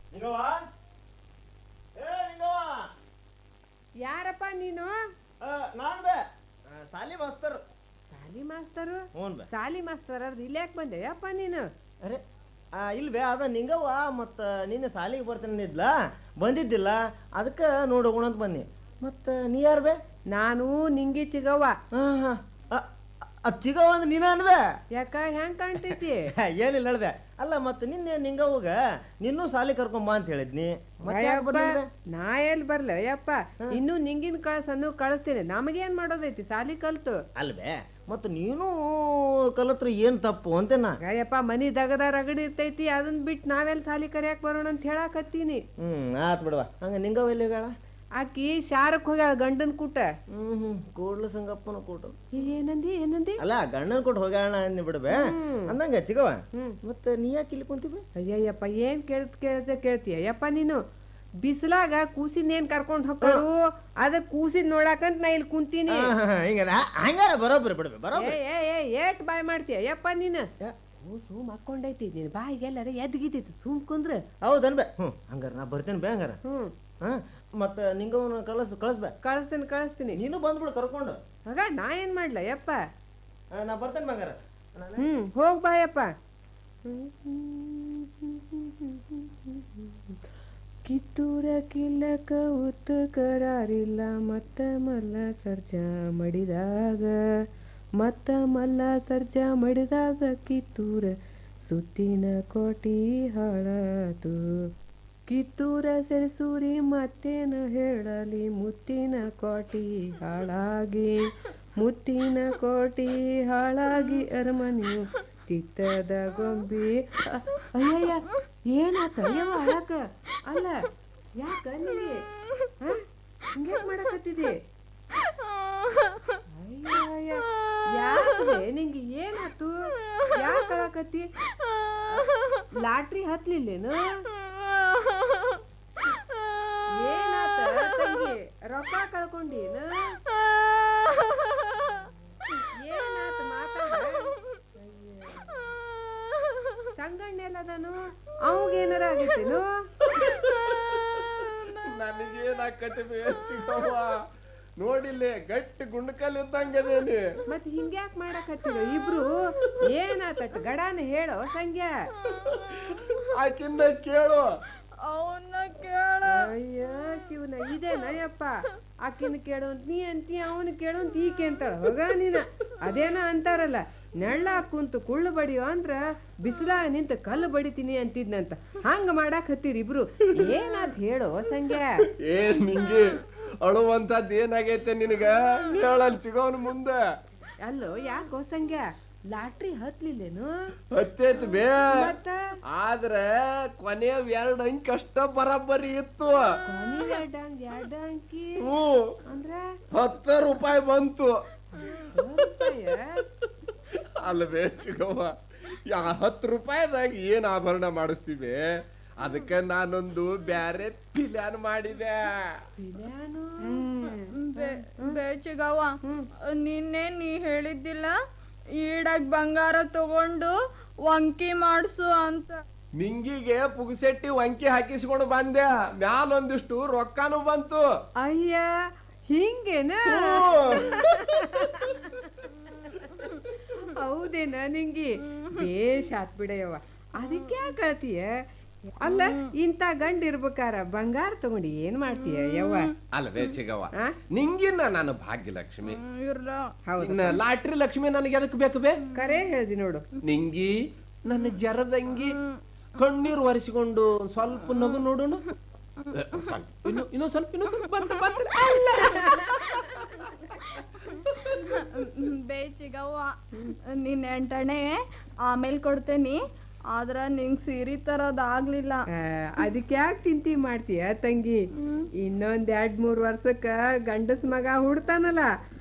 ನಿಂಗವ್ವ ಏ ನಿಂಗವ್ವ ಯಾರಪ್ಪ ನೀನು ಆ, ನಾನ್ ಬೇ ಆ, ಸಾಲಿ ಮಾಸ್ತರ್ ಸಾಲಿ ಮಾಸ್ತರು ಹ್ಞೂ ಬೇ ಸಾಲಿ ಮಾಸ್ತರ್ ಇಲ್ಯಾಕ್ ಬಂದೆ ಯಪ್ಪ ನೀನು ಅರೆ ಆ, ಇಲ್ವೇ ಅದ ನಿಂಗವ್ವ ಮತ್ತು ನಿನ್ನೆ ಸಾಲಿಗೆ ಬರ್ತೀನಿ ಇದ್ಲ ಬಂದಿದ್ದಿಲ್ಲ ಅದಕ್ಕೆ ನೋಡಿ ಹೋಗೋಣ ಅಂತ ಬನ್ನಿ ಮತ್ತು ನೀ ಯಾರು ಬೇ ನಾನು ನಿಂಗಿ ಚಿಗವ್ವ ಹಾಂ ಹಾಂ ಅದು ಚಿಗವ್ವ ಅಂದ್ರೆ ನೀನ ಅನ್ಬೇ ಯಾಕ ಹೆಂಗ್ ಕಾಣ್ತೈತಿ ಏನಿಲ್ಲ ಹೇಳ್ದೆ ಅಲ್ಲ ಮತ್ತೆ ನಿನ್ನೆ ನಿಂಗವ್ವಗ ನಿನ್ನೂ ಸಾಲಿ ಕರ್ಕೊಂಬ ಅಂತ ಹೇಳಿದ್ನಿ ಮತ್ತೆ ಯಾಕ್ ಅಯ್ಯಪ್ಪ, ಬರ್ಲಿಲ್ಲ ಬೇ? ನಾ ಎಲ್ ಬರ್ಲ ಯಪ್ಪ ಇನ್ನು ನಿಂಗಿನ ಕಳ್ಸನ್ನು ಕಳಿಸ್ತೀನಿ ನಮಗೇನ್ ಮಾಡೋದೈತಿ ಸಾಲಿ ಕಲ್ತು ಅಲ್ವೇ ಮತ್ತು ನೀನು ಕಲತ್ರ ಏನು ತಪ್ಪು ಅಂತೇನಾ ಅಯ್ಯಪ್ಪ ಮನಿ ದಗದ ರಗಡಿ ಇರ್ತೈತಿ ಅದನ್ ಬಿಟ್ಟು ನಾವೆಲ್ ಸಾಲಿ ಕರಿಯಾಕ್ ಬರೋಣ ಅಂತ ಹೇಳಾಕತ್ತೀನಿ ಹ್ಮ್ ಆತ್ ಬಿಡವ ಹಂಗ ನಿಂಗವ ಎಲ್ಲಿಗಾಳ ಆಕಿ ಶಾರಕ್ ಹೋಗ್ಯಾಳ ಗಂಡನ್ ಕೂಟ ಹ್ಮ್ ಹ್ಮ್ ಕೂಡ್ಲ ಸಂಗಪ್ಪನ ಕೂಟ ಏನಂದಿ ಏನಂದಿ ಅಲ್ಲ ಗಂಡನ ಕೊಟ್ಟು ಹೋಗ್ಯಾಳ ಅಂದ್ ಬಿಡ್ಬೆ ಹ್ಮ್. ಅಂದಂಗ ಚಿಗವ ಹ್ಮ್ ಮತ್ತೆ ನೀ ಯಾಕೆ ಇಲ್ಲಿ ಕುಂತಿವಿ ಅಯ್ಯಯ್ಯಪ್ಪ ಏನ್ ಕೇಳ್ತ ಕೇಳ್ತ ಕೇಳ್ತೀಯ ಯಪ್ಪ ನೀನು ಬಿಸಿಲಾಗ ಕೂಸಿನ ಏನ್ ಕರ್ಕೊಂಡ್ ಹೋಗ್ತಾರು ಅದ ಕೂಸಿನ ನೋಡಾಕಂತ ನಾ ಇಲ್ಲಿ ಕುಂತೀನಿ ಹಿಂಗ ಹಂಗಾರ ಬರೋಬ್ರಿ ಬಿಡ್ಬೆ ಏ ಬರೋಬ್ರಿ ಏ ಏ ಏಟ್ ಬಾಯ್ ಮಾಡ್ತೀಯ ಯಪ್ಪ ನೀನು ಕೂಸು ಮಕ್ಕೊಂಡೈತಿ ನಿನ್ ಬಾಯಿಗೆಲ್ಲರ ಎದ್ಗಿತೈತಿ ಸುಮ್ ಕುಂದ್ರ ಹೌದನ್ಬೆ ಹ್ಮ್ ಹಂಗಾರ ನಾ ಬರ್ತೇನೆ ಬೇ ಹಂಗಾರ ಹ್ಮ್ ಹಾ ಮತ್ತೆ ನಿಂಗವನ ಕಲಸ್ ಕಳಿಸ್ಬೆ ಕಳಿಸ್ತೀನಿ ಕಳಿಸ್ತೀನಿ ನೀನು ಬಂದ್ಬಿಡು ಕರ್ಕೊಂಡು ಆಗ ನಾ ಏನ್ ಮಾಡ್ಲ ಯಪ್ಪ ಆ, ನಾ ಬರ್ತೇನೆ ಹಂಗಾರ ಹ್ಮ್ ಹೋಗ್ ಬಾಯಪ್ಪ ಕಿತ್ತೂರ ಕಿಲ್ಲಕ ಉತ್ತ ಕರಾರಿಲ್ಲ ಮತ್ತ ಮಲ್ಲ ಸರ್ಜಾ ಮಡಿದಾಗ ಮತ್ತ ಮಲ್ಲ ಸರ್ಜಾ ಮಡಿದಾಗ ಕಿತ್ತೂರ ಸುತ್ತಿನ ಕೋಟಿ ಹಾಳಾತು ಕಿತ್ತೂರ ಸೆರಸೂರಿ ಮತ್ತೇನ ಹೇಳಲಿ ಮುತ್ತಿನ ಕೋಟಿ ಹಾಳಾಗಿ ಮುತ್ತಿನ ಕೋಟಿ ಹಾಳಾಗಿ ಅರಮನೆಯು ಚಿತ್ತದ ಗೊಂಬಿ ಅ- ಅಯ್ಯಯ್ಯ ಏನಾತ ಅಯ್ಯವ್ವ ಅಳಕ ಅಲ್ಲ ಯಾಕ ನಿನಗೆ ಹಿಂಗ್ಯಾಕ್ ಮಾಡಕತ್ತಿದಿ ಅಯ್ಯಯ್ಯ ಯಾಕೆ ನಿಂಗೆ ಏನಾತು ಯಾಕೆ ಅಳಕತ್ತಿ ಲಾಟ್ರಿ ಹತ್ಲಿಲ್ಲೇನು ಏನಾತ ತಂಗಿ ರೊಕ್ಕ ಕಳ್ಕೊಂಡೇನು ಏನಾತ ಮಾತಾಡ ಸಂಗಣ್ಣೆಲ್ಲದನು ಅವಾಗೇನಾರ ಆಗೈತೇನು ನನಗೇನಾಕತಿ ಚಿಕ್ಕವ್ವ ನೋಡಿಲ್ಲಿ ಗಟ್ಟಿ ಗುಂಡ್ಕಲ್ ಇದ್ದಂಗದೇನಿ ಮತ್ ಹಿಂಗ್ಯಾಕ್ ಮಾಡಕತ್ತಿರೋ ಇಬ್ರು ಏನಾತಟ್ ಗಡಾನ ಹೇಳೋ ಸಂಗ್ಯಾ ಆಕಿನ್ನ ಕೇಳು ಅವನ್ನ ಕೇಳ ಅಯ್ಯ ಶಿವನ ಇದೇನಯ್ಯಪ್ಪ ಆಕಿನ ಕೇಳು ಅಂತ ನೀ ಅಂತಿ ಅವನು ಕೇಳು ಅಂತ ಈಕೆ ಅಂತಾಳ ಹೋಗ ನೀನ ಅದೇನ ಅಂತಾರಲ್ಲ ನೆಳ್ಳ ಕುಂತು ಕುಳ್ಳು ಬಡಿಯೋ ಅಂದ್ರ ಬಿಸಿಲಾಗ ನಿಂತ ಕಲ್ಲು ಬಡಿತೀನಿ ಅಂತಿದ್ನಂತ ಹಂಗ ಮಾಡಾಕ್ ಹತ್ತೀರಿ ಇಬ್ರು ಏನಾದ್ ಹೇಳೋ ಸಂಗ್ಯಾ ಏನ್ ನಿಂಗೆ ಅಳುವಂತದ್ ಏನಾಗೈತೆ ನಿನಗ ಹೇಳಲ್ ಚಿಗವನ್ ಮುಂದೆ ಅಲ್ಲೋ ಯಾಕೋ ಸಂಗ್ಯಾ ಲಾಟ್ರಿ ಹತ್ಲಿಲ್ಲೇನು ಹತ್ತೈತ್ ಬೇ ಮತ್ತ ಆದ್ರೆ ಕೊನೆಯ ಎರಡು ಅಂಕಿ ಅಷ್ಟ ಬರಬ್ಬರಿ ಇತ್ತು ಕೊನೆ ಎರಡ್ ಅಂಕ್ ಎರಡ್ ಅಂಕಿ ಹ್ಞೂ ಅಂದ್ರ ಹತ್ತ ರೂಪಾಯಿ ಬಂತು ರೂಪಾಯ ಅಲ್ವೇ ಚಿಗವ್ವ ಯಾ ಹತ್ತು ರೂಪಾಯಿದಾಗ ಏನ್ ಆಭರಣ ಮಾಡಿಸ್ತೀವಿ ಅದಕ್ಕೆ ನಾನೊಂದು ಬ್ಯಾರೆ ಪ್ಲಾನ್ ಮಾಡಿದೆ ಪಿಲ್ಯಾನು ಬೇಚಿಗವ್ವ ನಿನ್ನೆ ನೀ ಹೇಳಿದ್ದಿಲ್ಲ ಈಡಾಗ್ ಬಂಗಾರ ತಗೊಂಡು ವಂಕಿ ಮಾಡ್ಸು ಅಂತ ನಿಂಗಿಗೆ ಪುಗ್ಸೆಟ್ಟಿ ವಂಕಿ ಹಾಕಿಸ್ಕೊಂಡು ಬಂದೆ ಮ್ಯಾಲೊಂದಿಷ್ಟು ರೊಕ್ಕನೂ ಬಂತು ಅಯ್ಯ ಹಿಂಗೇನ ಹೌದೇನ ನಿಂಗಿ ಬೇಷ್ ಆತ್ ಬಿಡಯವ್ವ ಅದಕ್ಕೆ ಯಾಕೆ ಅಳ್ತೀಯ ಅಲ್ಲ ಇಂಥ ಗಂಡ ಇರ್ಬೇಕಾರ ಬಂಗಾರ ತಗೊಂಡು ಏನ್ ಮಾಡ್ತೀಯ ಯವ್ವ ಅಲ್ವೇ ಚಿಗವ್ವ ಆ? ನಿಂಗಿನ್ನ ನಾನು ಭಾಗ್ಯಲಕ್ಷ್ಮಿ ಇರ್ಲ ಹೌದು ಇನ್ನ ಲಾಟ್ರಿ ಲಕ್ಷ್ಮಿ ನನಗೆ ಎದಕ್ ಬೇಕು ಬೇ ಕರೆ ಹೇಳ್ದಿ ನೋಡು ನಿಂಗಿ ನನ್ನ ಜರದಂಗಿ ಕಣ್ಣೀರು ಒರೆಸಿಕೊಂಡು ಸ್ವಲ್ಪ ನಗು ನೋಡೋಣ ಏ, ಸ್ವಲ್ಪ, ಇನ್ನು ಇನ್ನು ಸ್ವಲ್ಪ ಇನ್ನು ಸ್ವಲ್ಪ ಬಂತು ಬಂತು ಅಲ್ಲ. ಬೇಚಿಗವ್ವ ನಿನ್ ಎಂಟಣೆ ಆಮೇಲೆ ಕೊಡ್ತೇನಿ ಆದ್ರ ನಿಂಗ್ ಸೀರೆ ತರೋದಾಗ್ಲಿಲ್ಲ ಅದಕ್ಕೆ ಯಾಕೆ ಚಿಂತೆ ಮಾಡ್ತೀಯ ತಂಗಿ ಇನ್ನೊಂದ್ ಎರಡ್ ಮೂರ್ ವರ್ಷಕ್ಕ ಗಂಡಸ್ ಮಗ ಹುಡ್ತಾನಲ್ಲ